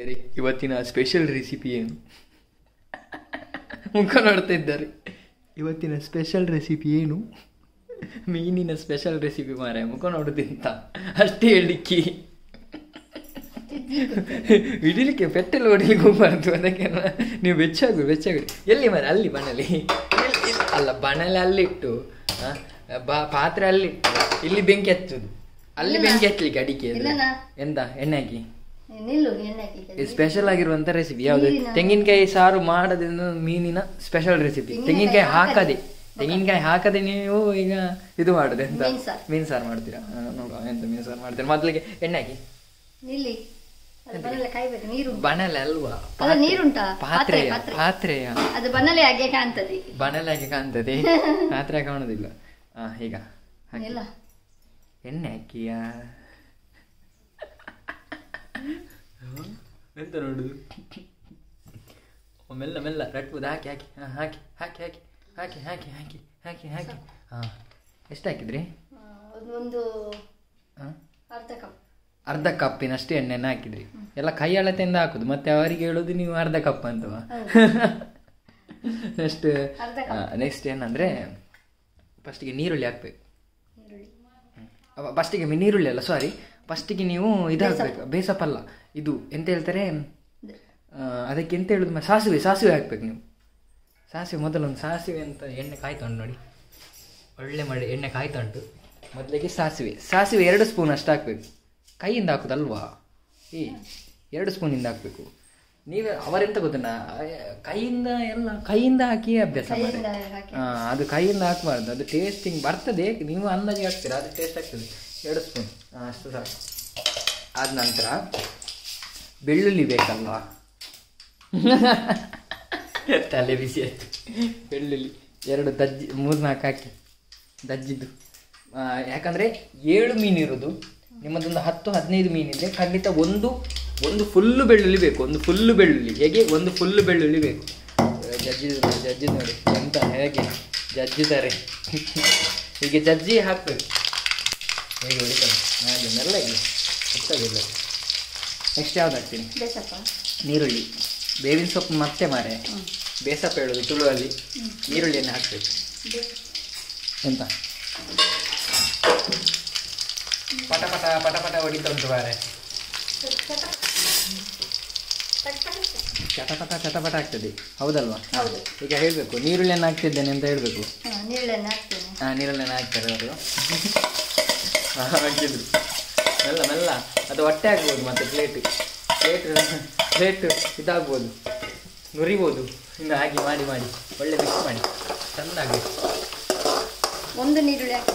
ಗೆಳೆಯರಿ ಇವತ್ತಿನ special recipe ಏನು ಮುಖ ನೋಡ್ತಾ ಇದ್ದಾರೆ ಇವತ್ತಿನ ಸ್ಪೆಷಲ್ ರೆಸಿಪಿ ಏನು ಮೀನಿನ ಸ್ಪೆಷಲ್ ರೆಸಿಪಿ ಮಾರೆ ಮುಖ ನೋಡುದಿಂತ ಅಷ್ಟೇ ಹೇಳಿಕ್ಕಿ ಹಿಡಿಲಿಕ್ಕೆ ಪೆಟ್ಟೆಲ್ಲ ಹೊಡಿಲಿಕ್ಕೆ ಹೋಗ್ಬಾರ್ದು ಅದಕ್ಕೆ ನಾ- ನೀವು ಬೆಚ್ಚಾಗು ಬೆಚ್ಚಾಗು ಎಲ್ಲಿ ಮರ ಅಲ್ಲಿ ಬಣಲಿ ಇಲ್ಲಿ- ಇಲ್ಲಿ- ಅಲ್ಲ ಬಣಲೆ ಅಲ್ಲಿಟ್ಟು ಆ, ಬಾ- ಪಾತ್ರೆ ಅಲ್ಲಿಟ್ಟು ಇಲ್ಲಿ ಬೆಂಕಿ ಹಚ್ಚುದು ಅಲ್ಲಿ ಇಲ್ಲ. ಬೆಂಕಿ ಹಚ್ಚಲಿಕ್ಕೆ ಅಡಿಕೆ ಅದು. ಇಲ್ಲನಾ? ಎಂತ ಎಣ್ಣೆ ಹಾಕಿ ನಿಲ್ಲು ಎಣ್ಣೆ ಹಾಕಿ ಸ್ಪೆಷಲ್ ಆಗಿರುವಂತ ರೆಸಿಪಿ ಯಾವುದು ಮೀನಿನ- ತೆಂಗಿನಕಾಯಿ ಸಾರು ಮಾಡೋದ್ರಿಂದ ಮೀನಿನ ಸ್ಪೆಷಲ್ ರೆಸಿಪಿ ತೆಂಗಿನಕಾಯಿ ತೆಂಗಿನಕಾಯಿ ಹಾಕದೆ ಹಾಕದೆ. ತೆಂಗಿನಕಾಯಿ ಹಾಕದೆ ನೀವು ಈಗ ಇದು ಮಾಡುದು ಎಂತ ಮೀನ್ ಸಾರು. ಮೀನ್ ಸಾರು ಮಾಡ್ತೀರಾ ಆ, ನೋಡುವ ಎಂತ ಮೀನ್ ಸಾರು ಮಾಡ್ತೀರಾ ಮೊದಲಿಗೆ ಎಣ್ಣೆ ಹಾಕಿ ನಿಲ್ಲಿ ಅದು ಬನ್ನಲೆ ಕಾಯ್ಬೇಕು ನೀರು ಬಣಲೆ ಅಲ್ವಾ ಅಲ್ಲ, ನೀರುಂಟಾ? ಪಾತ್ರೆ ಪಾತ್ರೆ, ಪಾತ್ರೆ. ಪಾತ್ರೆಯ ಅದು ಬನ್ನಲೆ ಹಾಗೆ ಕಾಣ್ತದೆ ಬಣಲೆ ಹಾಕಿ ಕಾಣ್ತದೆ ಪಾತ್ರೆ ಕಾಣೋದಿಲ್ಲ ಹಾ ಈಗ ಹಾಕಿ. ಇಲ್ಲ ಎಣ್ಣೆ ಹಾಕಿಯಾ ಎಂತ ನೋಡುದು ಮೆಲ್ಲ ಮೆಲ್ಲ ರಟ್ಬುದು ಹಾಕಿ ಹಾಕಿ ಹಾ, ಹಾಕಿ ಹಾಕಿ ಹಾಕಿ ಹಾಕಿ ಹಾಕಿ ಹಾಕಿ ಹಾಕಿ ಹಾಕಿ ಹಾ ಎಷ್ಟು ಹಾಕಿದ್ರಿ ಆ, ಒಂದು- ಒಂದು ಹಾ ಅರ್ಧ ಕಪ್ ಅರ್ಧ ಕಪ್ಪಿನಷ್ಟು ಎಣ್ಣೆನ ಹಾಕಿದ್ರಿ ಎಲ್ಲ ಕೈ ಅಳತೆಯಿಂದ ಹಾಕುದು ಮತ್ತೆ ಅವರಿಗೆ ಹೇಳೋದು ನೀವು ಅರ್ಧ ಕಪ್ ಅಂತವಾ ನೆಕ್ಸ್ಟ್ ಅರ್ಧ cup. ನೆಕ್ಸ್ಟ್ ಏನಂದ್ರೆ ಫಸ್ಟಿಗೆ ನೀರುಳ್ಳಿ ಹಾಕ್ಬೇಕು ಈರುಳ್ಳಿ ಫಸ್ಟಿಗೆ ನೀರುಳ್ಳಿ ಅಲ್ಲ ಸಾರಿ ಫಸ್ಟಿಗೆ ನೀವು ಇದು ಹಾಕ್ಬೇಕು ಬೇಸಪ್ಪಲ್ಲ ಇದು ಎಂತ ಹೇಳ್ತಾರೆ ಆ, ಅದಕ್ಕೆ ಎಂತ ಹೇಳುದು ಮ- ಸಾಸಿವೆ ಸಾಸಿವೆ ಹಾಕ್ಬೇಕು ನೀವು ಸಾಸಿವೆ ಮೊದಲೊಂದು ಸಾಸಿವೆ ಅಂತ ಎಣ್ಣೆ ಕಾಯ್ತಾ ಉಂಟು ನೋಡಿ ಒಳ್ಳೆ ಮಾಡಿ ಎಣ್ಣೆ ಕಾಯ್ತಾ ಉಂಟು ಮೊದಲಿಗೆ ಸಾಸಿವೆ ಸಾಸಿವೆ ಎರಡು ಸ್ಪೂನ್ ಅಷ್ಟು ಹಾಕ್ಬೇಕು ಕೈಯಿಂದ ಹಾಕುದಲ್ವಾ ಏ ಎರಡು ಸ್ಪೂನಿಂದ ಹಾಕ್ಬೇಕು ನೀವೇ ಅವರೆಂತ ಗೊತ್ತುಂಟ ಕೈಯಿಂದ ಎಲ್ಲ ಕೈಯಿಂದ ಹಾಕಿ ಅಭ್ಯಾಸ ಮಾಡಿ ಕೈಯಿಂದ ಹಾಕಿ ಆ, ಅದು ಕೈಯಿಂದ ಹಾಕಬಾರ್ದು ಅದು ಟೇಸ್ಟಿಂಗ್ ಬರ್ತದೆ ನೀವು ಅಂದಾಜಿಗೆ ಹಾಕ್ತೀರಾ ಅದು ಟೇಸ್ಟ್ ಆಗ್ತದೆ ಎರಡು ಸ್ಪೂನ್ ಅಷ್ಟು ಸಾಕು ಆದ ನಂತರ ಬೆಳ್ಳುಳ್ಳಿ ಬೇಕಲ್ವಾ ತಲೆ ಬಿಸಿ ಆಯ್ತು ಬೆಳ್ಳುಳ್ಳಿ ಎರಡು ದಜ್ಜಿ ಮೂರ್ನಾಲ್ಕು ಹಾಕಿ ದಜ್ಜಿದ್ದು ಆ, ಯಾಕಂದ್ರೆ ಏಳು ಮೀನು ಇರೋದು ನಿಮ್ಮದೊಂದು ಹತ್ತು ಹದಿನೈದು ಮೀನಿದ್ರೆ ಖಂಡಿತ ಒಂದು ಒಂದು ಫುಲ್ಲು ಬೆಳ್ಳುಳ್ಳಿ ಬೇಕು ಒಂದು ಫುಲ್ಲು ಬೆಳ್ಳುಳ್ಳಿ ಹೇಗೆ ಒಂದು ಫುಲ್ಲು ಬೆಳ್ಳುಳ್ಳಿ ಬೇಕು ಜಜ್ಜಿ ಜಜ್ಜಿ ನೋಡಿ ಎಂತ ಹೇಗೆ ಜಜ್ಜಿದ್ದಾರೆ ಹೀಗೆ ಜಜ್ಜಿ ಹಾಕ್ಬೇಕು ಹೇಗೆ ಹೊಡಿತಾರೆ ಹಾಗೆ ಮೆಲ್ಲಗೆ ಗೊತ್ತಾಗಿಲ್ಲ ನೆಕ್ಸ್ಟ್ ಯಾವ್ದು ಹಾಕ್ತೀನಿ ಬೇಸಪ್ಪ ನೀರುಳ್ಳಿ ಬೇವಿನ ಸೊಪ್ಪು ಮತ್ತೆ ಮಾರೆ ಹ್ಮ್. ಬೇಸಪ್ಪ ಹೇಳೋದು ತುಳುವಲ್ಲಿ ಈರುಳ್ಳಿಯನ್ನು ಹಾಕಬೇಕು ಬೇ- ಎಂತ ಪಟ ಪಟ ಪಟ ಪಟ ಹೊಡಿತಾ ಉಂಟು ಮಾರೆ ಚಟಪಟ ಚಟಪಟ ಆಗ್ತದೆ ಹೌದಲ್ವಾ ಹೌದು. ಈಗ ಹೇಳಬೇಕು ನೀರುಳ್ಳಿಯನ್ನು ಹಾಕ್ತಿದ್ದೇನೆ ಅಂತ ಹೇಳಬೇಕು ಹಾ, ನೀರುಳ್ಳೆಣ್ಣೆ ಹಾಕ್ತೇನೆ ಹಾಂ ನೀರಲ್ಲೇನು ಹಾಕ್ತಾರೆ ಅವರು ಹಾಕಿದ್ರು ಮೆಲ್ಲ ಮೆಲ್ಲ ಅದು ಹೊಟ್ಟೆ ಆಗ್ಬೋದು ಮತ್ತೆ ಪ್ಲೇಟ್ ಪ್ಲೇಟ್ ಪ್ಲೇಟ್ ಇದಾಗ್ಬೋದು ನುರಿಬೋದು ಇನ್ನು ಹಾಗೆ ಮಾಡಿ ಮಾಡಿ ಒಳ್ಳೆ ಮಿಕ್ಸ್ ಮಾಡಿ ಚೆಂದಾಗಿ ಒಂದು ನೀರುಳ್ಳಿ ಹಾಕಿ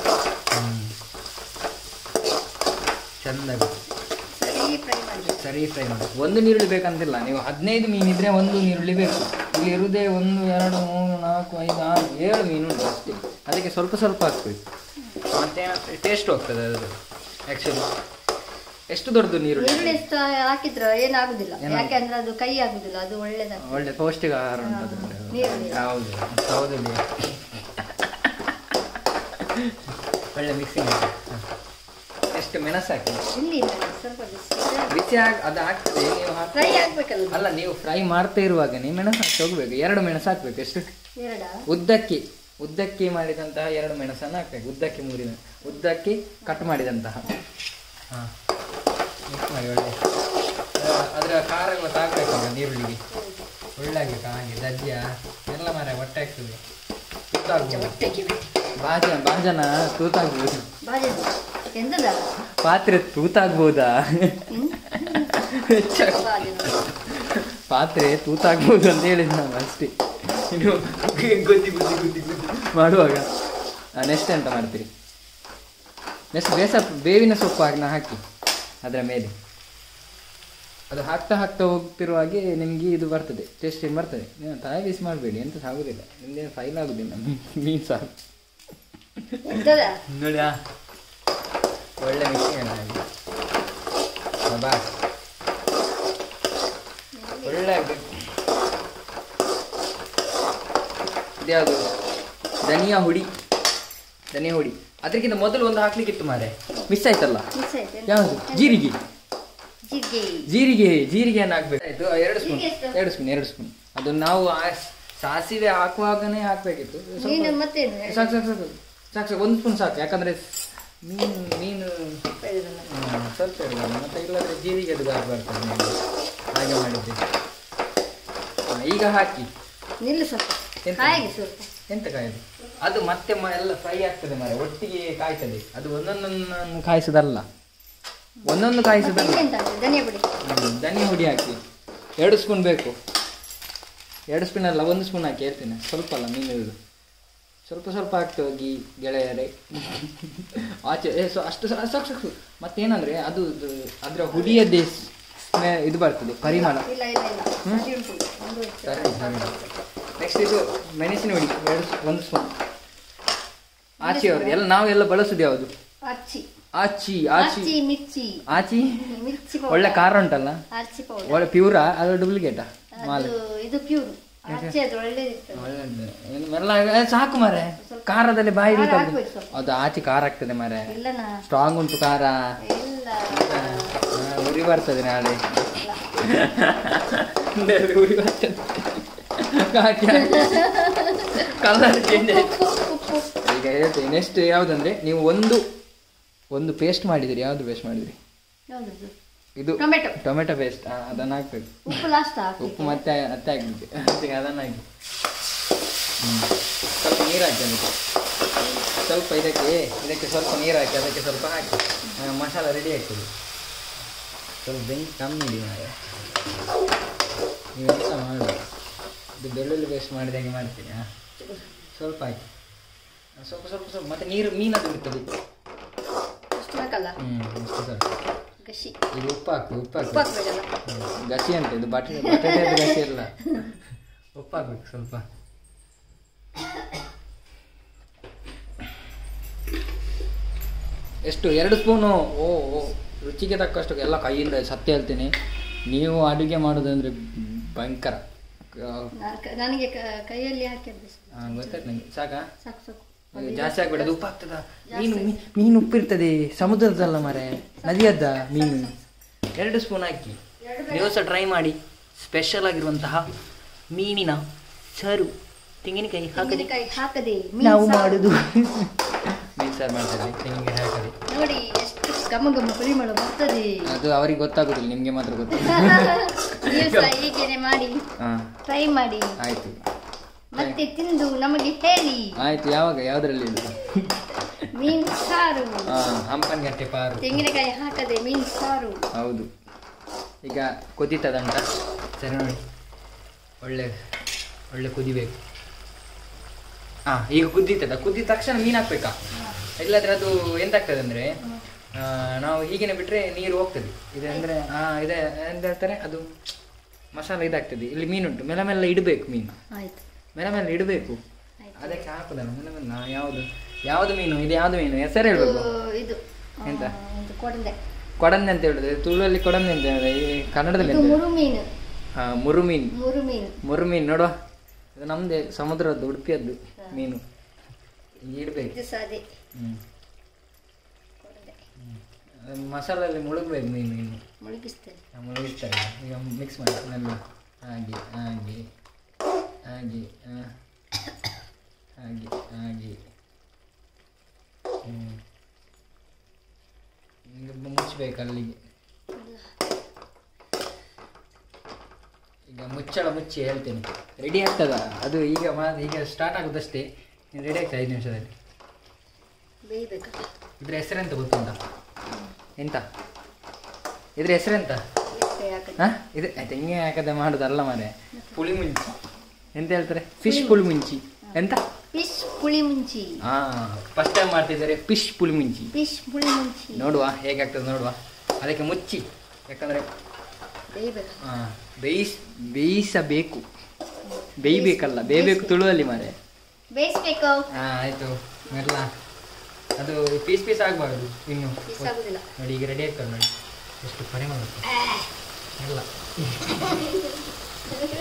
ಚೆಂದಾಗಿ ಸರಿ ಫ್ರೈ ಮಾಡಬೇಕು ಸರಿ ಫ್ರೈ ಮಾಡಿ ಒಂದು ನೀರುಳ್ಳಿ ಬೇಕಂತಿಲ್ಲ ನೀವು ಹದಿನೈದು ಮೀನಿದ್ರೆ ಒಂದು ನೀರುಳ್ಳಿ ಬೇಕು ಇಲ್ಲಿ ಇರುವುದೇ ಒಂದು ಎರಡು ಮೂರು ನಾಲ್ಕು ಐದು ಆರು ಏಳು ಮೀನು ಉಂಟು ಅಷ್ಟೇ ಅದಕ್ಕೆ ಸ್ವಲ್ಪ ಸ್ವಲ್ಪ ಹಾಕ್ಬೇಕು ಮತ್ತೆ ಟೇಸ್ಟ್ ಹೋಗ್ತದೆ ಅದು ಆ್ಯಕ್ಚುಲಿ ಎಷ್ಟು ದೊಡ್ಡದು ನೀರುಳ್ಳಿ ಈರುಳ್ಳಿ ಎಷ್ಟು ಹಾಕಿದ್ರು ಏನಾಗುದಿಲ್ಲ ಏನಾಗುದಿಲ್ಲ. ಯಾಕೆಂದ್ರೆ ಅದು ಕೈ ಆಗುದಿಲ್ಲ ಅದು ಒಳ್ಳೇದಾಗ್ತದೆ ಒಳ್ಳೆ ಪೌಷ್ಟಿಕ ಆಹಾರ ಉಂಟು ಅದ್ರಲ್ಲಿ. ನೀರುಳ್ಳಿ. ಹೌದು ಹೌದು ನೀವು. ಒಳ್ಳೆ ಮಿಕ್ಸಿಂಗ್ ಎಷ್ಟು ಮೆಣಸು ಹಾಕಿ ಇಲ್ಲಿ ಇಲ್ಲ, ಸ್ವಲ್ಪ ಬಿಸಿ ಬಿಸಿ ಆಗಿ ಅದು ಆಗ್ತದೆ ನೀವು ಹಾಕಿ ಫ್ರೈ ಆಗ್ಬೇಕಲ್ಲ ಅಲ್ಲ ನೀವು ಫ್ರೈ ಮಾಡ್ತಾ ಇರುವಾಗ ನೀವು ಮೆಣಸು ಹಾಕಿ ಹೋಗ್ಬೇಕು ಎರಡು ಮೆಣಸು ಹಾಕ್ಬೇಕು ಎಷ್ಟು ಎರಡ ಉದ್ದಕ್ಕೆ ಉದ್ದಕ್ಕೆ ಮಾಡಿದಂತಹ ಎರಡು ಮೆಣಸನ್ನು ಹಾಕ್ಬೇಕು ಉದ್ದಕ್ಕೆ ಮೂರಿದ ಉದ್ದಕ್ಕೆ ಕಟ್ ಮಾಡಿದಂತಹ ಹಾಂ ಮಿಕ್ಸ್ ಮಾಡಿ ಒಳ್ಳೆ ಆ, ಅದರ ಖಾರ ಗೊತ್ತಾಗಬೇಕಲ್ಲ ನೀರುಳ್ಳಿಗೆ ಒಳ್ಳೆ ಆಗ್ಬೇಕು ಹಾಗೆ ದಜ್ಜಿಯ ಎಲ್ಲ ಮರ ಹೊಟ್ಟೆ ಆಗ್ತದೆ ತೂತಾಗ್ಬೋದು ಹೊಟ್ಟೆಗೆ ಬಾಜ ಬಾಜನ ತೂತಾಗ್ಬೋದು ಬಾಜಿ ಎಂತದ ಪಾತ್ರೆ ತೂತಾಗ್ಬೋದಾ ಬಾಜಿ ಪಾತ್ರೆ ತೂತಾಗ್ಬೋದು ಅಂತ ಹೇಳಿದ್ ನಾವು ಅಷ್ಟೇ ಇನ್ನು ಗುದ್ದಿ ಗುದ್ದಿ ಗುದ್ದಿ ಗುದ್ದಿ ಮಾಡುವಾಗ ನೆಕ್ಸ್ಟ್ ಎಂತ ಮಾಡ್ತೀರಿ ನೆಕ್ಸ್ಟ್ ಬೇಸ ಬೇವಿನ ಸೊಪ್ಪು ಹಾಕಿ ಹಾಕಿ ಅದರ ಮೇಲೆ ಅದು ಹಾಕ್ತಾ ಹಾಕ್ತಾ ಹೋಗ್ತಿರುವ ಹಾಗೆ ನಿಮಗೆ ಇದು ಬರ್ತದೆ ಟೇಸ್ಟಿಂಗ್ ಬರ್ತದೆ ನೀವು ತಲೆ ಬಿಸಿ ಮಾಡಬೇಡಿ ಎಂತ ಆಗೋದಿಲ್ಲ ನಿಮ್ದೇನು ಫೈಲ್ ಆಗೋದಿಲ್ಲ ಮೀನು ಸಾರು ಎಂತದ ನೋಡಿ ಆ, ಒಳ್ಳೆ ಮಿಕ್ಸಿಂಗ್ ಆಗಿ ಬಾ ಒಳ್ಳೆ ಆಗ್ಬೇಕು ಇದ್ಯಾವುದು ಧನಿಯಾ ಹುಡಿ ಧನಿಯಾ ಹುಡಿ ಅದಕ್ಕಿಂತ ಮೊದಲು ಒಂದು ಹಾಕ್ಲಿಕ್ಕಿತ್ತು ಮಾರೆ ಮಿಸ್ ಆಯ್ತಲ್ಲ ಮಿಸ್ ಆಯ್ತು ಯಾವುದು ಜೀರಿಗೆ ಜೀರಿಗೆ ಜೀರಿಗೆ ಜೀರಿಗೆಯನ್ನು ಹಾಕ್ಬೇಕು ಆಯ್ತು ಎರಡು ಸ್ಪೂನ್ ಜೀರಿಗೆ ಎಷ್ಟು? ಎರಡು ಸ್ಪೂನ್ ಎರಡು ಸ್ಪೂನ್ ಅದು ನಾವು ಆ ಸಾಸಿವೆ ಹಾಕುವಾಗನೇ ಹಾಕ್ಬೇಕಿತ್ತು ಸ್ವಲ್ಪ- ನೀನು ಮತ್ತೇನು ಸಾಕು ಸಾಕು ಸಾಕು ಸಾಕು ಸಾಕು ಒಂದು ಸ್ಪೂನ್ ಸಾಕು ಯಾಕಂದ್ರೆ ಮೀನು ಮೀನು ಬೆಳೆದಲ್ಲ. ಹ್ಮ್, ಸ್ವಲ್ಪ ಇಡಲ್ಲ ಮತ್ತೆ ಇಲ್ಲಾಂದ್ರೆ ಜೀರಿಗೆ ಅದು ಗಾಳಿ ಬರ್ತದೆ ಮೇಲೆ. ಹಾಗೆ ಮಾಡಿದ್ದೆ ಹಾ, ಈಗ ಹಾಕಿ ನಿಲ್ಲು ಸ್ವಲ್ಪ ಎಂತ? ಕಾಯಿಗೆ ಸ್ವಲ್ಪ ಎಂತ ಕಾಯ್ದು ಅದು ಮತ್ತೆ ಮ ಎಲ್ಲ ಫ್ರೈ ಆಗ್ತದೆ ಮರ ಒಟ್ಟಿಗೆ ಕಾಯ್ತದೆ ಅದು ಒಂದೊಂದನ್ನು ಕಾಯಿಸೋದಲ್ಲ ಒಂದೊಂದು ಕಾಯಿಸೋದಲ್ಲ ಎಂತ ಧನಿಯಾ ಪುಡಿ ಹ್ಮ್, ಧನಿಯಾ ಹುಡಿ ಹಾಕಿ ಎರಡು ಸ್ಪೂನ್ ಬೇಕು ಎರಡು ಸ್ಪೂನ್ ಅಲ್ಲ ಒಂದು ಸ್ಪೂನ್ ಹಾಕಿ ಹೇಳ್ತೇನೆ ಸ್ವಲ್ಪ ಅಲ್ಲ ಮೀನು ಇರುದು ಸ್ವಲ್ಪ ಸ್ವಲ್ಪ ಹಾಕ್ತು ಹೋಗಿ ಗೆಳೆಯರೇ ಆಚೆ ಏ ಸೊ ಅಷ್ಟು ಸ- ಸಾಕು ಸಾಕು ಮತ್ತೇನಂದ್ರೆ ಅದು ಇದು ಅದರ ಹುಡಿಯದ್ದೇ ಸ್ಮೆ- ಇದು ಬರ್ತದೆ ಪರಿಮಳ ಇಲ್ಲ ಇಲ್ಲ ಇಲ್ಲ ಸರಿ ಉಂಟು ಒಂದು ಸರಿ ಸರಿ ನೆಕ್ಸ್ಟ್ ಇದು ಮೆಣಸಿನ ಹುಡಿ ಎರಡು ಸ್- ಒಂದು ಸ್ಪೂನ್ ಆಚಿ ಅವ್ರದ್ದು ಎಲ್ಲ ನಾವೆಲ್ಲ ಬಳಸುದು ಯಾವುದು ಅಚ್ಚಿ ಆಚಿ ಆಚಿ ಅಚ್ಚಿ ಮಿರ್ಚಿ ಆಚಿ ಮಿರ್ಚಿ ಒಳ್ಳೆ powder. ಖಾರ ಉಂಟಲ್ಲ ಅಚ್ಚಿ ಪೌಡರ್ ಒಳ್ಳೆ ಪ್ಯೂರಾ ಅದು ಡೂಪ್ಲಿಕೇಟಾ ಮಾಲೆ ಅದು ಇದು ಪ್ಯೂರ್ ಅಚ್ಚಿ ಅದು ಒಳ್ಳೇದಿರ್ತದೆ ಒಳ್ಳೆದು. ಏನು ಮೆಲ್ಲ ಏ, ಸಾಕು ಮಾರೆ ಖಾರದಲ್ಲಿ ಬಾಯಿ ಖಾರ ಬಿಡ್ತದೆ ಹಾಕ್ಬೇಕು ಸ್ವಲ್ಪ. ಅದು ಆಚೆ ಖಾರ ಆಗ್ತದೆ ಮಾರೆ ಇಲ್ಲನಾ ಸ್ಟ್ರಾಂಗ್ ಉಂಟು ಖಾರ ಇಲ್ಲ ಆ, ಉರಿ ಬರ್ತದೆ ನಾಳೆ ಇಲ್ಲ. ಒಂದೆರಡು ಉರಿ ಬರ್ತದೆ ಹಾಕಿ ಕಲರ್ ಚೇಂಜ್ ಆಯ್ತು ಉಪ್ಪು ಈಗ ಹೇಳ್ತೀನಿ ನೆಕ್ಸ್ಟ್ ಯಾವುದಂದ್ರೆ ನೀವು ಒಂದು ಒಂದು ಪೇಸ್ಟ್ ಮಾಡಿದಿರಿ ಯಾವ್ದು ಪೇಸ್ಟ್ ಮಾಡಿದಿರಿ ಯಾವ್ದದು ಇದು ಟೊಮೆಟೊ ಟೊಮೆಟೊ ಪೇಸ್ಟ್ ಅದನ್ನು ಹಾಕ್ಬೇಕು ಉಪ್ಪು ಲಾಸ್ಟ್ ಉಪ್ಪು ಮತ್ತೆ ಹತ್ತೆ ಹಾಕ್ಬೇಕು ಅದಕ್ಕೆ ಅದನ್ನು ಹಾಕಿ ಹ್ಮ್. ಸ್ವಲ್ಪ ನೀರು ಹಾಕಿ ಅದಕ್ಕೆ ಸ್ವಲ್ಪ ಇದಕ್ಕೆ ಇದಕ್ಕೆ ಸ್ವಲ್ಪ ನೀರು ಹಾಕಿ ಅದಕ್ಕೆ ಸ್ವಲ್ಪ ಹಾಕಿ ಆ, ಮಸಾಲ ರೆಡಿ ಆಗ್ತದೆ ಸ್ವಲ್ಪ ಬೆಂಕಿ ಕಮ್ಮಿ ಇಡಿ ಮಾರೆ ನೀವು ಎಂತ ಮಾಡಿ ಇದು ಬೆಳ್ಳುಳ್ಳಿ ಪೇಸ್ಟ್ ಮಾಡಿದಾಗೆ ಮಾಡ್ತೀನಿ ಹಾಂ ಸ್ವಲ್ಪ ಹಾಕಿ ಆ, ಸ್ವಲ್ಪ ಸ್ವಲ್ಪ ಸ್ವಲ್ಪ ಮತ್ತೆ ನೀರು ಮೀನದು ಬಿಡ್ತದೆ ಅಷ್ಟು ಹಾಕಲ್ಲ ಹ್ಞೂ ಅಷ್ಟು ಸಾಕು ಗಸಿ ಇದು ಉಪ್ಪು ಹಾಕು ಉಪ್ಪು ಉಪ್ಪು ಹಾಕು ಹಾಕ್ಬೇಕಲ್ಲ ಹ್ಮ್. ಗಸಿ ಅಂತ ಇದು ಬಟಾಟೆ ಬಟಾಟೆ ಗಸಿ ಅಲ್ಲ ಉಪ್ಪು ಹಾಕ್ಬೇಕು ಸ್ವಲ್ಪ ಎಷ್ಟು ಎರಡು ಸ್ಪೂನು ಓ ಓ ರುಚಿಗೆ ತಕ್ಕಷ್ಟು ಎಲ್ಲ ಕೈಯಿಂದ ಸತ್ಯ ಹೇಳ್ತೀನಿ ನೀವು ಅಡುಗೆ ಮಾಡೋದಂದ್ರೆ ಭಯಂಕರ ನಾ- ಕ- ನನಗೆ ಕ- ಕೈಯಲ್ಲಿ ಹಾಕಿದ್ದು ಹಾಂ ಗೊತ್ತಾಯ್ತು ನನಗೆ ಸಾಕಾ ಸಾಕು ಸಾಕು ಇದು ಜಾಸ್ತಿ ಆಗ್ಬೇಡ ಅದು ಉಪ್ಪು ಆಗ್ತದ ಮೀನು ಮೀ- ಮೀನು ಉಪ್ಪಿರ್ತದೆ ಸಮುದ್ರದಲ್ಲ ಮರೆ ನದಿಯದ್ದ ಮೀನು ಎರಡು ಸ್ಪೂನ್ ಹಾಕಿ ನೀವು ಸಹ ಟ್ರೈ ಮಾಡಿ ಸ್ಪೆಷಲ್ ಆಗಿರುವಂತಹ ಮೀನಿನ ಸಾರು ತೆಂಗಿನಕಾಯಿ ಹಾಕದೆ ತೆಂಗಿನಕಾಯಿ ಹಾಕದೆ ಮೀನ್ ನಾವು ಸಾರು. ಮಾಡುದು ಮೀನು ಸಾರು ಮಾಡ್ತಾರೆ ತೆಂಗಿನಕಾಯಿ ಹಾಕದೆ ನೋಡಿ ಎಷ್ಟು ಘಮ ಘಮ ಪರಿಮಳ ಬರ್ತದೆ ಅದು ಅವ್ರಿಗೆ ಗೊತ್ತಾಗುದಿಲ್ಲ ನಿಮ್ಗೆ ಮಾತ್ರ ಗೊತ್ತು ನೀವು ಸಹ ಹೀಗೇನೆ ಮಾಡಿ ಹಾಂ ಟ್ರೈ ಮಾಡಿ ಆಯ್ತು ಮತ್ತೆ ತಿಂದು ನಮಗೆ ಹೇಳಿ ಆಯ್ತು ಯಾವಾಗ ಯಾವ್ದ್ರಲ್ಲಿ ಇದು ಮೀನ್ ಸಾರು ಹಾಂ ಹಂಪನಗಟ್ಟೆ ಪಾರು ತೆಂಗಿನಕಾಯಿ ಹಾಕದೆ ಮೀನ್ ಸಾರು ಹೌದು ಈಗ ಕುದೀತದಂಟ ಸರಿ ನೋಡಿ ಒಳ್ಳೆ ಒಳ್ಳೆ ಕುದಿಬೇಕು ಹಾಂ ಈಗ ಕುದೀತದ ಕುದ್ದಿದ ತಕ್ಷಣ ಮೀನು ಹಾಕ್ಬೇಕಾ ಇಲ್ಲಾಂದ್ರೆ ಅದು ಎಂತಾಗ್ತದೆ ಅಂದರೆ ನಾವು ಹೀಗೇನೆ ಬಿಟ್ಟರೆ ನೀರು ಹೋಗ್ತದೆ ಇದೆ ಅಂದರೆ ಇದೆ ಎಂತ ಹೇಳ್ತಾರೆ ಅದು ಮಸಾಲ ಇದಾಗ್ತದೆ ಇಲ್ಲಿ ಮೀನುಂಟು ಮೆಲ್ಲ ಮೆಲ್ಲ ಇಡಬೇಕು ಮೀನು ಆಯ್ತು ಮೆಲ್ಲ ಮೆಲ್ಲ ಇಡಬೇಕು ಆಯ್ತು. ಅದಕ್ಕೆ ಹಾಕುದಲ್ಲ ಮೆಲ್ಲ ಮೆಲ್ಲ ಯಾವುದು ಯಾವುದು ಮೀನು ಇದು ಯಾವುದು ಮೀನು ಹೆಸರು ಇದು ಹೇಳ್ಬೇಕು ಇದು ಆ, ಎಂತ? ಇದು ಕೊಡದೆ ಕೊಡಂದೆ ಅಂತ ಹೇಳುದು ತುಳುವಲ್ಲಿ ಕೊಡಂದೆ ಅಂತ ಹೇಳಿದ್ರೆ ಈ ಕನ್ನಡದಲ್ಲಿ ಇದು ಎಂತ ಮುರು ಮೀನು ಹಾ ಮುರು ಮೀನು ಮುರು ಮೀನು ಮುರು ಮೀನು ನೋಡುವ ಇದು ನಮ್ದೇ ಸಮುದ್ರದ್ದು ಉಡುಪಿಯದ್ದು ಮೀನು ಈಗ ಇಡ್ಬೇಕು ಇದು ಸಹ ಅದೇ ಹ್ಮ್ ಕೊಡದೆ ಅದು ಮಸಾಲಲ್ಲಿ ಮುಳುಗ್ಬೇಕು ಮೀನು ಇನ್ನು ಮುಳುಗಿಸ್ತೇನೆ ಮುಳುಗಿಸ್ತಾರೆ ಈಗ ಮಿಕ್ಸ್ ಮಾಡಿ ಮೆಲ್ಲ ಹಾಗೆ ಹಾಗೆ ಹಾಗೆ ಆ, ಹಾಗೆ ಹಾಗೆ ಹ್ಮ್ ಈಗ ಮುಚ್ಚಬೇಕು ಅಲ್ಲಿಗೆ ಈಗ ಮುಚ್ಚಳ ಮುಚ್ಚಿ ಹೇಳ್ತೇನೆ ರೆಡಿ ಆಗ್ತದ ಅದು ಈಗ ಮಾ- ಈಗ ಸ್ಟಾರ್ಟ್ ಆಗೋದಷ್ಟೇ ರೆಡಿ ಆಗ್ತದೆ ಐದು ನಿಮಿಷದಲ್ಲಿ ಬೇಯಬೇಕಲ್ಲ ಇದ್ರ ಹೆಸರೆಂತ ಗೊತ್ತುಂಟ ಎಂತ ಇದ್ರ ಹೆಸರೆಂತ ತೆಂಗಿನಕಾಯಿ ಹಾಕದೆ ಹಾ ಇದು ತೆಂಗಿನ ಹಾಕದೆ ಮಾಡೋದಲ್ಲ ಮಾರೆ ಪುಳಿ ಮುಂಚಿ ಎಂತ ಹೇಳ್ತಾರೆ ಫಿಶ್ ಪುಳಿ ಮುಂಚಿ ಎಂತ ಫಿಶ್ ಪುಳಿ ಮುಂಚಿ ಹಾ ಫಸ್ಟ್ ಟೈಮ್ ಮಾಡ್ತಿದ್ದಾರೆ ಫಿಶ್ ಪುಳಿ ಮುಂಚಿ ಫಿಶ್ ಪುಳಿ ಮುಂಚಿ ನೋಡುವ ಹೇಗಾಗ್ತದೆ ನೋಡುವ ಅದಕ್ಕೆ ಮುಚ್ಚಿ ಯಾಕಂದ್ರೆ ಬೇಯಬೇಕು ಆ, ಬೇಯಿಸ್ ಬೇಯಿಸಬೇಕು ಬೇಯಬೇಕಲ್ಲ ಬೇಯಬೇಕು ತುಳುವಲ್ಲಿ ಮಾರೆ ಬೇಯಿಸ್ಬೇಕು ಹಾ ಆಯ್ತು ಎಲ್ಲ ಅದು ಪೀಸ್ ಪೀಸ್ ಆಗಬಾರ್ದು ಇನ್ನು ಪೀಸ್ ಆಗುದಿಲ್ಲ ನೋಡಿ ಈಗ ರೆಡಿ ಆಗ್ತದೆ ನೋಡಿ ಎಷ್ಟು ಪರಿಮಳ ಎಲ್ಲ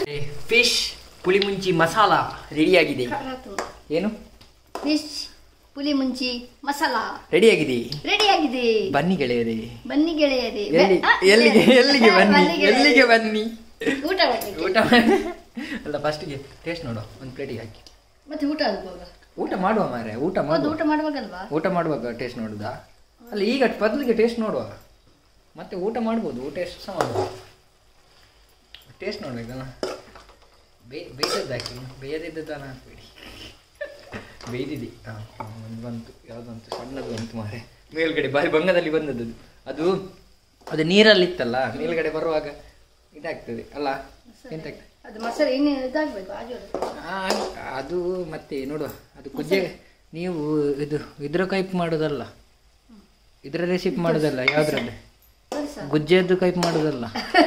ಫಿಶ್ ಪುಳಿ ಮುಂಚಿ ಮಸಾಲ ರೆಡಿಯಾಗಿದೆ ಖಾರ ತುಂಬ ಏನು ಫಿಶ್ ಪುಳಿ ಮುಂಚಿ ಮಸಾಲ ರೆಡಿ ಆಗಿದೆ ರೆಡಿ ಆಗಿದೆ ಬನ್ನಿ ಗೆಳೆಯರೇ ಬನ್ನಿ ಗೆಳೆಯರೇ ಎಲ್ಲಿ ಆ, ಎಲ್ಲಿಗೆ ಎಲ್ಲಿಗೆ ಬನ್ನಿ ಗೆಳೆಯರೇ. ಎಲ್ಲಿಗೆ ಬನ್ನಿ ಊಟ ಮಾಡ್ಲಿಕ್ಕೆ ಊಟ ಮಾಡಿ ಅಲ್ಲ ಫಸ್ಟಿಗೆ ಟೇಸ್ಟ್ ನೋಡುವ ಒಂದು ಪ್ಲೇಟಿಗೆ ಹಾಕಿ ಮತ್ತೆ ಊಟ ಆಗುವಾಗ ಊಟ ಮಾಡುವ ಮಾರ್ರೆ ಊಟ ಹೌದು ಮಾಡುವ ಊಟ ಮಾಡುವಾಗಲ್ವಾ ಊಟ ಮಾಡುವಾಗ ಟೇಸ್ಟ್ ನೋಡುದಾ ಅಲ್ಲ ಈಗ ಬದಲಿಗೆ ಟೇಸ್ಟ್ ನೋಡುವ ಮತ್ತೆ ಊಟ ಮಾಡ್ಬೋದು ಊಟ ಎಷ್ಟು ಸಹ ಮಾಡ್ಬೋದು ಟೇಸ್ಟ್ ನೋಡ್ಬೇಕಲ್ಲ ಬೇ ಬೇಯ್ದದ್ದು ಹಾಕಿ ಬೇಯದಿದ್ದ ತಾನ ಹಾಕ್ಬೇಡಿ ಬೇಯ್ದಿದೆ ಹಾಂ ಒಂದು ಬಂತು ಯಾವ್ದು ಬಂತು ಸಣ್ಣದು ಬಂತು ಮಾರೆ ಮೇಲ್ಗಡೆ ಬಾರಿ ಬಂಗದಲ್ಲಿ ಬಂದದ್ದು ಅದು. ಅದು ಅದು ನೀರಲ್ಲಿ ಇತ್ತಲ್ಲ ಮೇಲ್ಗಡೆ ಬರುವಾಗ ಇದಾಗ್ತದೆ ಅಲ್ಲ ಎಂತಾಗ್ತದೆ ಅದು ಮಸಾಲೆ ಇನ್ನು ಇದಾಗ್ಬೇಕು ಆಜೋಡು ಆ, ಅದು ಮತ್ತೆ ನೋಡುವ ಅದು ಕುಜ್ಜೆ ನೀವು ಇದು ಇದ್ರ ಕೈಪ್ ಮಾಡೋದಲ್ಲ ಇದ್ರ ರೆಸಿಪಿ ಮಾಡೋದಲ್ಲ ಯಾವ್ದ್ರಲ್ಲಿ ತೋರಿಸ ಗುಜ್ಜೆದ್ದು ಕೈಪ್ ಮಾಡೋದಲ್ಲ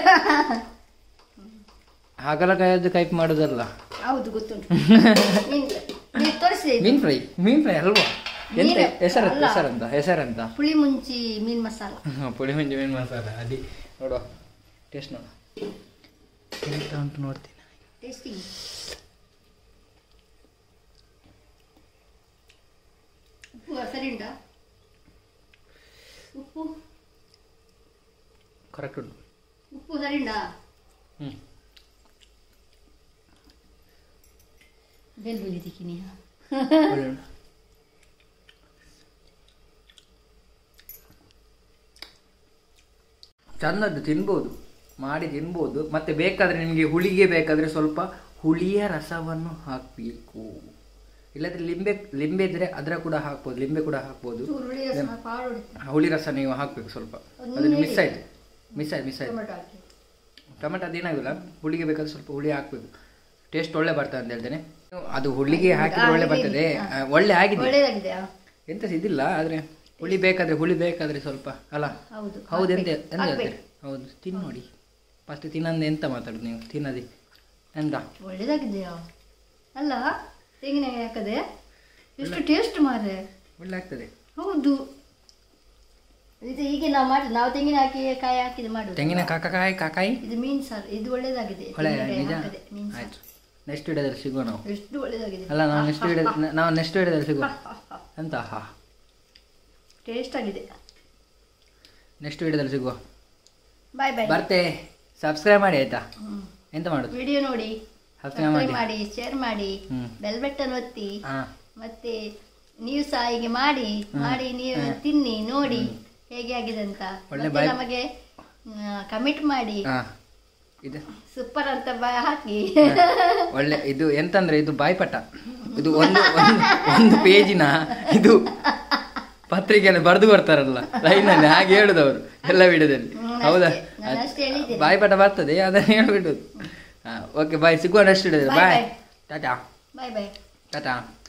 ಹಾಗಲಕಾಯದ್ದು ಕೈಪ್ ಮಾಡೋದಲ್ಲ ಹೌದು ಗೊತ್ತುಂಟು ಮೀನ್ ನೀವು ತೋರಿಸಿ ಮೀನ್ ಫ್ರೈ ಮೀನ್ ಫ್ರೈ ಅಲ್ವಾ ಎಂತ ಮೀನು, ಹೆಸರಂತ ಅಲ್ಲ. ಹೆಸರಂತ ಹೆಸರಂತ ಪುಳಿ ಮುಂಚಿ ಮೀನ್ ಮಸಾಲ ಹ, ಪುಳಿ ಮುಂಜಿ ಮೀನ್ ಮಸಾಲ ಅದಿ ನೋಡುವ ಟೇಸ್ಟ್ ನೋಡುವ ಎಂತ ಉಂಟು ನೋಡ್ತೀನಿ ಟೇಸ್ಟಿಂಗ್ ಉಪ್ಪು ಸರಿ ಉಂಟಾ ಉಪ್ಪು ಕರೆಕ್ಟ್ ಉಂಟು ಉಪ್ಪು ಸರಿ ಉಂಟಾ ಹ್ಞೂ ಬೆಳ್ಳುಳ್ಳಿ ತಿಕ್ಕಿನಿ ಒಳ್ಳೆ ಉಂಟು ಚಂದದ್ದು ತಿನ್ಬೋದು ಮಾಡಿ ತಿನ್ಬೋದು ಮತ್ತೆ ಬೇಕಾದ್ರೆ ನಿಮಗೆ ಹುಳಿಗೆ ಬೇಕಾದ್ರೆ ಸ್ವಲ್ಪ ಹುಳಿಯ ರಸವನ್ನು ಹಾಕಬೇಕು ಇಲ್ಲದ್ರೆ ಲಿಂಬೆ ಲಿಂಬೆ ಇದ್ರೆ ಅದರ ಕೂಡ ಹಾಕ್ಬೋದು ಲಿಂಬೆ ಕೂಡ ಹಾಕ್ಬೋದು ಹುರುಳಿ ರಸ ಪಾಡು ಹೊಡಿತು. ಹುಳಿ ರಸ ನೀವು ಹಾಕ್ಬೇಕು ಸ್ವಲ್ಪ ಒಂದು ಅದು ನೀರು ಮಿಸ್ ಆಯ್ತು ಮಿಸ್ ಆಯ್ತು ಮಿಸ್ ಆಯ್ತು ಟೊಮೆಟೊ ಹಾಕಿ ಟೊಮೆಟೊ ಅದೇನಾಗಿಲ್ಲ ಹುಳಿಗೆ ಬೇಕಾದ್ರೆ ಸ್ವಲ್ಪ ಹುಳಿ ಹಾಕ್ಬೇಕು ಟೇಸ್ಟ್ ಒಳ್ಳೆ ಬರ್ತದೆ ಅಂತ ಹೇಳ್ತೇನೆ ಅದು ಹುಳಿಗೆ ಹಾಕಿದ್ರೆ ಒಳ್ಳೆ ಬರ್ತದೆ ಆ, ಒಳ್ಳೆ ಆಗಿದೆ ಒಳ್ಳೇದಾಗಿದೆಯಾ ಎಂತ ಇದಿಲ್ಲ ಆದ್ರೆ ಹುಳಿ ಬೇಕಾದ್ರೆ ಹುಳಿ ಬೇಕಾದ್ರೆ ಸ್ವಲ್ಪ ಅಲ್ಲ ಹೌದು ಹೌದು ಎಂತ ಹಾಕ್ಬೇಕು. ಎಂತ ಹೇಳ್ತೀರಿ ಹಾಕ್ಬೇಕು. ಹೌದು ತಿನ್ ನೋಡಿ ಫಸ್ಟ್ ತಿನ್ನಂದ ಎಂತ ಮಾತಾಡುದು ನೀವು ತಿನ್ನದಿ ಎಂತ ಒಳ್ಳೇದಾಗಿದೆಯಾ ಅಲ್ಲ ತೆಂಗಿನಕಾಯಿ ಹಾಕದೆ ಎಷ್ಟು ಟೇಸ್ಟ್ ಮಾರೆ ಒಳ್ಳೆ ಆಗ್ತದೆ ಹೌದು ಇದು ಹೀಗೆ ನಾವು ಮಾಡಿ ನಾವು ತೆಂಗಿನ ಹಾಕಿ ಕಾಯಿ ಹಾಕಿದ ಮಾಡುದು ತೆಂಗಿನ ಕಾಕಾಯಿ ಕಾಕಾಯಿ ಇದು ಮೀನ್ ಸಾರು ಇದು ಒಳ್ಳೇದಾಗಿದೆ ಒಳ್ಳೆ ತೆಂಗಿನಕಾಯಿ ನಿಜ ಹಾಕದೆ ಮೀನ್ ಸಾರು ಆಯ್ತು ನೆಕ್ಸ್ಟ್ ವಿಡಿಯೋದಲ್ಲಿ ಸಿಗುವ ನಾವು ಎಷ್ಟು ಒಳ್ಳೇದಾಗಿದೆ ಅಲ್ಲ ನಾವು ನೆಕ್ಸ್ಟ್ ವಿಡಿಯೋ ನಾವು ನೆಕ್ಸ್ಟ್ ವಿಡಿಯೋದಲ್ಲಿ ಸಿಗುವ ಅಂತ ಹಾ ಟೇಸ್ಟ್ ಆಗಿದೆ ನೆಕ್ಸ್ಟ್ ವಿಡಿಯೋದಲ್ಲಿ ಸಿಗುವ ಬಾಯ್ ಬಾಯ್ ಬರ್ತೆ ಸಬ್ಸ್ಕ್ರೈಬ್ ಮಾಡಿ ಆಯ್ತಾ ಎಂತ ಮಾಡುದು ವಿಡಿಯೋ ನೋಡಿ Subscribe ಸಬ್ಸ್ಕ್ರೈಬ್ ಮಾಡಿ. ಮಾಡಿ ಶೇರ್ ಮಾಡಿ ಹ್ಮ್. ಬೆಲ್ ಬಟನ್ ಒತ್ತಿ ಹಾ ಮತ್ತೆ ನೀವು ಸಹ ಹೀಗೆ ಮಾಡಿ ಮಾಡಿ ನೀವು ತಿನ್ನಿ ನೋಡಿ ಹೇಗೆ ಆಗಿದೆ ಅಂತ ಒಳ್ಳೆ ಮತ್ತೆ ಬಾಯ್- ನಮಗೆ ಕಮಿಟ್ ಮಾಡಿ ಹಾ ಇದು ಸೂಪರ್ ಅಂತ ಬ- ಹಾಕಿ ಒಳ್ಳೆ ಇದು ಎಂತಂದ್ರೆ ಇದು ಬಾಯ್ಪಟ ಇದು ಒಂದು ಒಂದು ಒಂದು ಪೇಜಿನ ಇದು ಪತ್ರಿಕೆಯಲ್ಲಿ ಬರೆದು ಬರ್ತಾರಲ್ಲ ಲೈನಲ್ಲಿ ಹಾಗೆ ಹೇಳುದವರು ಎಲ್ಲ ವಿಡಿಯೋದಲ್ಲಿ ಹ್ಮ್, ಹೌದಾ ಅಷ್ಟೇ. ನಾನು ಅಷ್ಟೇ ಹೇಳಿದ್ದೇನೆ. ಬಾಯ್ಪಟ ಬರ್ತದೆ ಅದನ್ನ ಹೇಳ್ಬಿಡುದು ಓಕೆ ಬಾಯ್ ಸಿಗುವ ನೆಕ್ಸ್ಟ್ ವಿಡಿಯೋದಲ್ಲಿ Bye, ಬಾಯ್ bye. ಟಾಟಾ ಬಾಯ್ ಬಾಯ್ ಟಾಟಾ